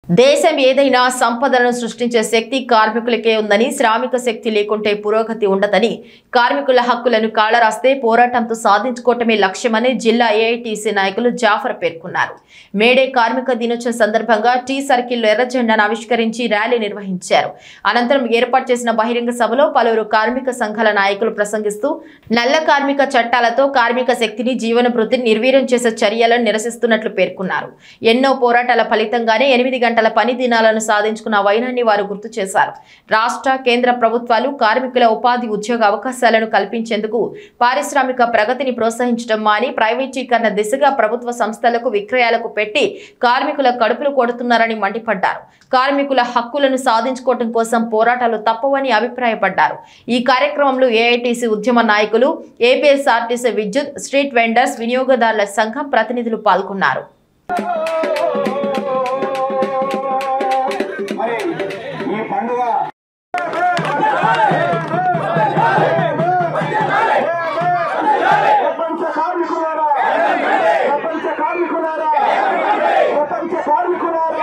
దేశం ఏదైనా సంపదను సృష్టించే శక్తి కార్మికులకే ఉందని శ్రామిక శక్తి లేకుంటే పురోగతి ఉండదని కార్మికుల హక్కులను కాళరాస్తే పోరాటంతో సాధించుకోవటమే లక్ష్యమని జిల్లా ఏఐటీసీ నాయకులు జాఫర్ పేర్కొన్నారు మేడే కార్మిక దినోత్సవం సందర్భంగా టీ సర్కిల్లో ఎర్ర జెండాను ఆవిష్కరించి ర్యాలీ నిర్వహించారు అనంతరం ఏర్పాటు చేసిన బహిరంగ సభలో పలువురు కార్మిక సంఘాల నాయకులు ప్రసంగిస్తూ నల్ల కార్మిక చట్టాలతో కార్మిక శక్తిని జీవన వృత్తిని నిర్వీర్యం చేసే చర్యలను నిరసిస్తున్నట్లు పేర్కొన్నారు ఎన్నో పోరాటాల ఫలితంగానే ఎనిమిది గంటల పని దినాలను సాధించుకున్న వైనాన్ని వారు గుర్తు చేశారు రాష్ట్ర కేంద్ర ప్రభుత్వాలు కార్మికుల ఉపాధి ఉద్యోగ అవకాశాలను కల్పించేందుకు పారిశ్రామిక ప్రగతిని ప్రోత్సహించడం మాని ప్రైవేటీకరణ దిశగా ప్రభుత్వ సంస్థలకు విక్రయాలకు పెట్టి కార్మికుల కడుపులు కొడుతున్నారని మండిపడ్డారు కార్మికుల హక్కులను సాధించుకోవడం కోసం పోరాటాలు తప్పవని అభిప్రాయపడ్డారు ఈ కార్యక్రమంలో ఏఐటీసీ ఉద్యమ నాయకులు ఏపీఎస్ఆర్టీసీ విద్యుత్ స్ట్రీట్ వెండర్స్ వినియోగదారుల సంఘం ప్రతినిధులు పాల్గొన్నారు మరి ఈ పండుగ ప్రపంచ కార్మికులారా ప్రపంచ కార్మికులారా ప్రపంచ కార్మికులారా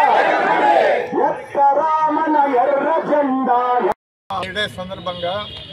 ఎత్తరామన ఎర్ర జెండా డే సందర్భంగా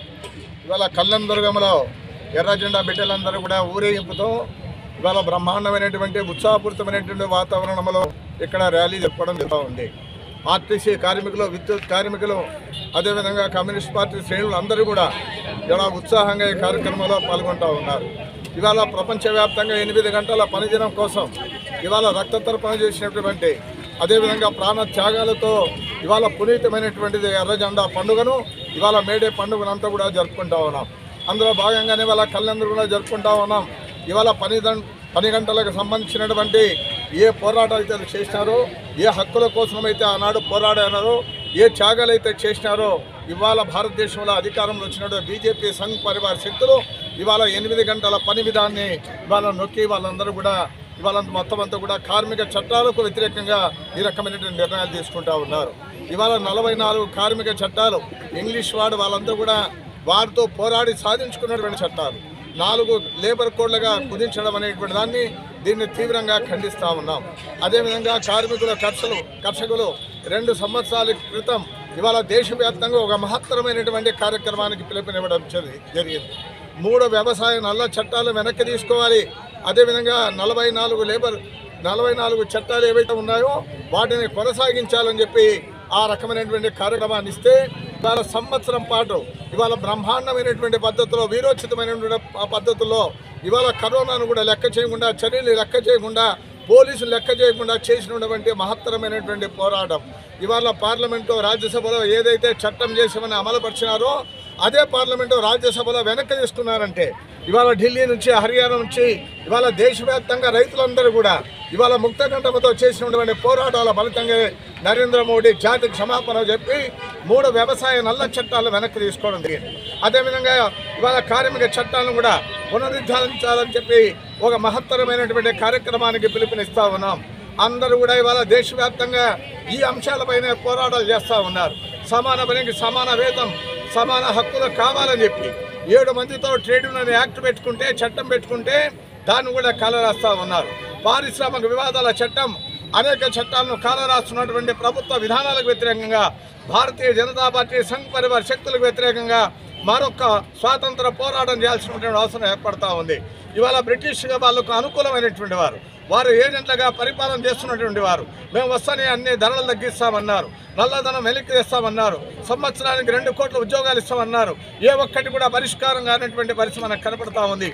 ఇవాళ కళ్ళం దుర్గంలో ఎర్ర జెండా బిడ్డలందరూ కూడా ఊరేగింపుతో ఇవాళ బ్రహ్మాండమైనటువంటి ఉత్సాహపూరితమైనటువంటి వాతావరణంలో ఇక్కడ ర్యాలీ జరపడం జరుగుతూ ఉంది ఆర్టీసీ కార్మికులు విద్యుత్ కార్మికులు అదేవిధంగా కమ్యూనిస్ట్ పార్టీ శ్రేణులు అందరూ కూడా ఇలా ఉత్సాహంగా ఈ కార్యక్రమంలో పాల్గొంటూ ఉన్నారు ఇవాళ ప్రపంచవ్యాప్తంగా ఎనిమిది గంటల పనిదినం కోసం ఇవాళ రక్తతర్పణ చేసినటువంటి అదేవిధంగా ప్రాణ త్యాగాలతో ఇవాళ పునీతమైనటువంటిది ఎర్ర జెండా పండుగను ఇవాళ మేడే పండుగనంతా కూడా జరుపుకుంటా ఉన్నాం అందులో భాగంగానే ఇవాళ కళ్ళందరూ కూడా జరుపుకుంటా ఉన్నాం ఇవాళ పని దం- పని గంటలకు సంబంధించినటువంటి ఏ పోరాటాలు అయితే చేసినారో ఏ హక్కుల కోసం అయితే ఆనాడు పోరాడారో ఏ త్యాగాలు అయితే చేసినారో ఇవాళ భారతదేశంలో అధికారంలో వచ్చినటువంటి బీజేపీ సంఘ్ పరివార శక్తులు ఇవాళ ఎనిమిది గంటల పని విధాన్ని ఇవాళ నొక్కి వాళ్ళందరూ కూడా ఇవాళ మొత్తం అంతా కూడా కార్మిక చట్టాలకు వ్యతిరేకంగా ఈ రకమైనటువంటి నిర్ణయాలు తీసుకుంటా ఉన్నారు ఇవాళ నలభై నాలుగు కార్మిక చట్టాలు ఇంగ్లీష్ వాడు వాళ్ళందరూ కూడా వారితో పోరాడి సాధించుకున్నటువంటి చట్టాలు నాలుగు లేబర్ కోడ్లుగా కుదించడం అనేటువంటి దాన్ని దీన్ని తీవ్రంగా ఖండిస్తూ ఉన్నాం అదేవిధంగా కార్మికుల కర్షలు కర్షకులు రెండు సంవత్సరాల క్రితం ఇవాళ దేశవ్యాప్తంగా ఒక మహత్తరమైనటువంటి కార్యక్రమానికి పిలుపునివ్వడం జరి- జరిగింది మూడు వ్యవసాయ నల్ల చట్టాలు వెనక్కి తీసుకోవాలి అదేవిధంగా నలభై నాలుగు లేబర్ నలభై నాలుగు చట్టాలు ఏవైతే ఉన్నాయో వాటిని కొనసాగించాలని చెప్పి ఆ రకమైనటువంటి కార్యక్రమాన్ని ఇస్తే ఇవాళ సంవత్సరం పాటు ఇవాళ బ్రహ్మాండమైనటువంటి పద్ధతిలో వీరోచితమైనటువంటి ప- పద్ధతుల్లో ఇవాళ కరోనాను కూడా లెక్క చేయకుండా చర్యలు లెక్క చేయకుండా పోలీసులు లెక్క చేయకుండా చేసినటువంటి మహత్తరమైనటువంటి పోరాటం ఇవాళ పార్లమెంటు రాజ్యసభలో ఏదైతే చట్టం చేసామని అమలుపరిచినారో అదే పార్లమెంటు రాజ్యసభలో వెనక్కి తీసుకున్నారంటే ఇవాళ ఢిల్లీ నుంచి హర్యానా నుంచి ఇవాళ దేశవ్యాప్తంగా రైతులందరూ కూడా ఇవాళ ముక్తకంఠంతో చేసినటువంటి పోరాటాల ఫలితంగా నరేంద్ర మోడీ జాతికి క్షమాపణ చెప్పి మూడు వ్యవసాయ నల్ల చట్టాలు వెనక్కి తీసుకోవడం జరిగింది అదేవిధంగా ఇవాళ కార్మిక చట్టాలను కూడా పునరుద్ధరించాలని చెప్పి ఒక మహత్తరమైనటువంటి కార్యక్రమానికి పిలుపునిస్తా ఉన్నాం అందరూ కూడా ఇవాళ దేశవ్యాప్తంగా ఈ అంశాలపైనే పోరాటాలు చేస్తూ ఉన్నారు సమాన పనికి సమాన వేతం సమాన హక్కులు కావాలని చెప్పి ఏడు మందితో ట్రేడ్ యూనియన్ యాక్ట్ పెట్టుకుంటే చట్టం పెట్టుకుంటే దాన్ని కూడా కాలరాస్తా ఉన్నారు పారిశ్రామిక వివాదాల చట్టం అనేక చట్టాలను కాలరాస్తున్నటువంటి ప్రభుత్వ విధానాలకు వ్యతిరేకంగా భారతీయ జనతా పార్టీ సంఘ్ పరివార శక్తులకు వ్యతిరేకంగా మరొక స్వాతంత్ర పోరాటం చేయాల్సినటువంటి అవసరం ఏర్పడతా ఉంది ఇవాళ బ్రిటిష్ వాళ్ళకు అనుకూలమైనటువంటి వారు వారు ఏజెంట్లుగా పరిపాలన చేస్తున్నటువంటి వారు మేము వస్తానే అన్ని ధరలు తగ్గిస్తామన్నారు నల్లధనం వెనక్కి తెస్తామన్నారు సంవత్సరానికి రెండు కోట్ల ఉద్యోగాలు ఇస్తామన్నారు ఏ ఒక్కటి కూడా పరిష్కారం కానటువంటి పరిస్థితి మనకు కనపడతా ఉంది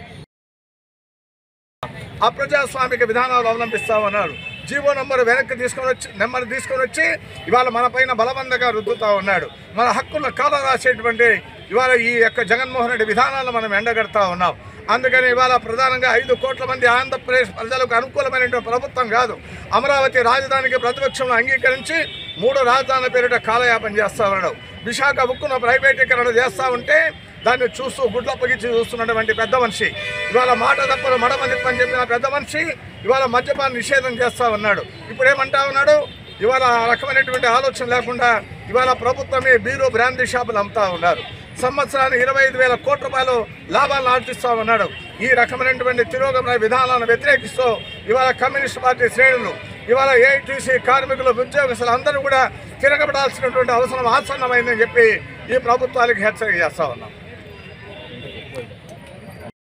అప్రజాస్వామిక విధానాలు అవలంబిస్తామన్నారు జీవో నంబర్ వెనక్కి తీసుకొని వచ్చి నెంబర్ తీసుకొని వచ్చి ఇవాళ మన పైన బలవంతంగా రుద్దుతా ఉన్నాడు మన హక్కులను కాల రాసేటువంటి ఇవాళ ఈ యొక్క జగన్మోహన్ రెడ్డి విధానాలను మనం ఎండగడతా ఉన్నాం అందుకని ఇవాళ ప్రధానంగా ఐదు కోట్ల మంది ఆంధ్రప్రదేశ్ ప్రజలకు అనుకూలమైనటువంటి ప్రభుత్వం కాదు అమరావతి రాజధానికి ప్రతిపక్షంలో అంగీకరించి మూడు రాజధానుల పేరిట కాలయాపన చేస్తా ఉన్నాడు విశాఖ ఉక్కును ప్రైవేటీకరణ చేస్తా ఉంటే దాన్ని చూస్తూ గుడ్లప్పగిచ్చి చూస్తున్నటువంటి పెద్ద మనిషి ఇవాళ మాట తప్పలు మడమ తిప్పని చెప్పిన పెద్ద మనిషి ఇవాళ మద్యపాన నిషేధం చేస్తా ఉన్నాడు ఇప్పుడు ఏమంటా ఉన్నాడు ఇవాళ ఆ రకమైనటువంటి ఆలోచన లేకుండా ఇవాళ ప్రభుత్వమే బీరో బ్రాందీ షాపులు అమ్ముతా ఉన్నారు సంవత్సరానికి ఇరవై ఐదు వేల కోట్ల రూపాయలు లాభాలను ఆర్జిస్తా ఉన్నాడు ఈ రకమైనటువంటి తిరోగమన విధానాలను వ్యతిరేకిస్తూ ఇవాళ కమ్యూనిస్ట్ పార్టీ శ్రేణులు ఇవాళ ఏఐటీసీ కార్మికులు ఉద్యోగస్తులు అందరూ కూడా తిరగబడాల్సినటువంటి అవసరం ఆసన్నమైందని చెప్పి ఈ ప్రభుత్వాలకు హెచ్చరిక చేస్తా ఉన్నాం